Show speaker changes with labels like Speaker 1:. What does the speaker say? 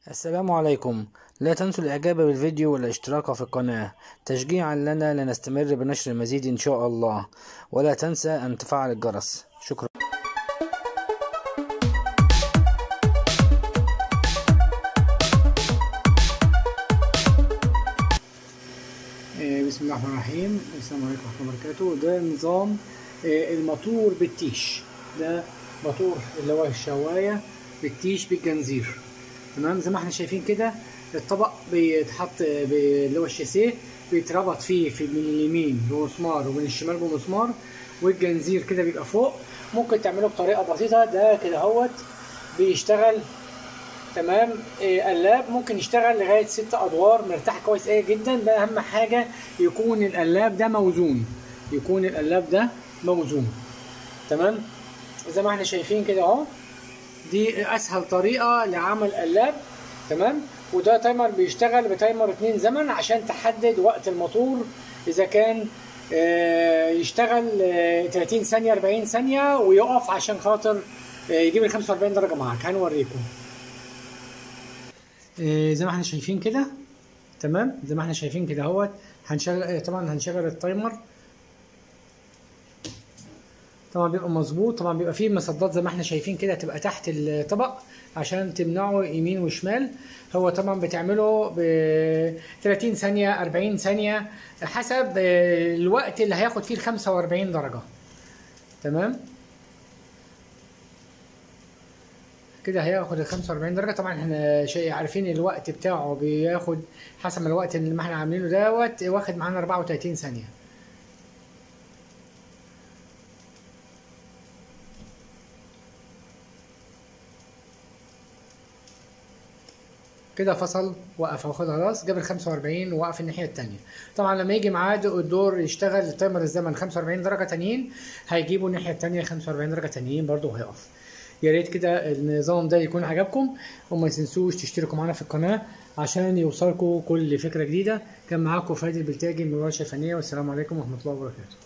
Speaker 1: السلام عليكم لا تنسوا الاعجاب بالفيديو والاشتراك في القناة تشجيعا لنا لنستمر بنشر المزيد ان شاء الله ولا تنسى ان تفعل الجرس شكرا
Speaker 2: بسم الله الرحمن الرحيم السلام عليكم ورحمه الله وبركاته ده نظام آه، الموتور بالتيش ده موتور اللي هو الشوايه بالتيش بالجنزير تمام زي ما احنا شايفين كده الطبق بيتحط ب- اللي هو الشاسيه بيتربط فيه في من اليمين بمسمار ومن الشمال بمسمار والجنزير كده بيبقى فوق ممكن تعمله بطريقه بسيطه ده كده اهوت بيشتغل تمام إيه قلاب ممكن يشتغل لغايه ست ادوار مرتاح كويس ايه جدا ده اهم حاجه يكون القلاب ده موزون يكون القلاب ده موزون تمام زي ما احنا شايفين كده اهو دي اسهل طريقه لعمل قلاب تمام وده تايمر بيشتغل بتايمر اتنين زمن عشان تحدد وقت الموتور اذا كان آه، يشتغل آه، 30 ثانيه 40 ثانيه ويقف عشان خاطر آه، يجيب ال 45 درجه معاك هنوريكم آه، زي ما احنا شايفين كده تمام زي ما احنا شايفين كده اهوت هنشغل آه، طبعا هنشغل التايمر طبعا بيبقى مظبوط طبعا بيبقى فيه مصدات زي ما احنا شايفين كده تبقى تحت الطبق عشان تمنعه يمين وشمال هو طبعا بتعمله ب 30 ثانية 40 ثانية حسب آه، الوقت اللي هياخد فيه ال 45 درجة تمام كده هياخد ال 45 درجة طبعا احنا شيء عارفين الوقت بتاعه بياخد حسب الوقت اللي ما احنا عاملينه دوت واخد معانا 34 ثانية كده فصل وقف واخد خلاص جاب ال 45 ووقف الناحيه الثانيه طبعا لما يجي ميعاد الدور يشتغل التايمر الزمن 45 درجه تانيين هيجيبوا الناحيه الثانيه 45 درجه تانيين برضه وهيقف يا ريت كده النظام ده يكون عجبكم وما تنسوش تشتركوا معانا في القناه عشان يوصلكم كل فكره جديده كان معاكم فادي البلتاجي من ورشه فنيه والسلام عليكم ورحمه الله وبركاته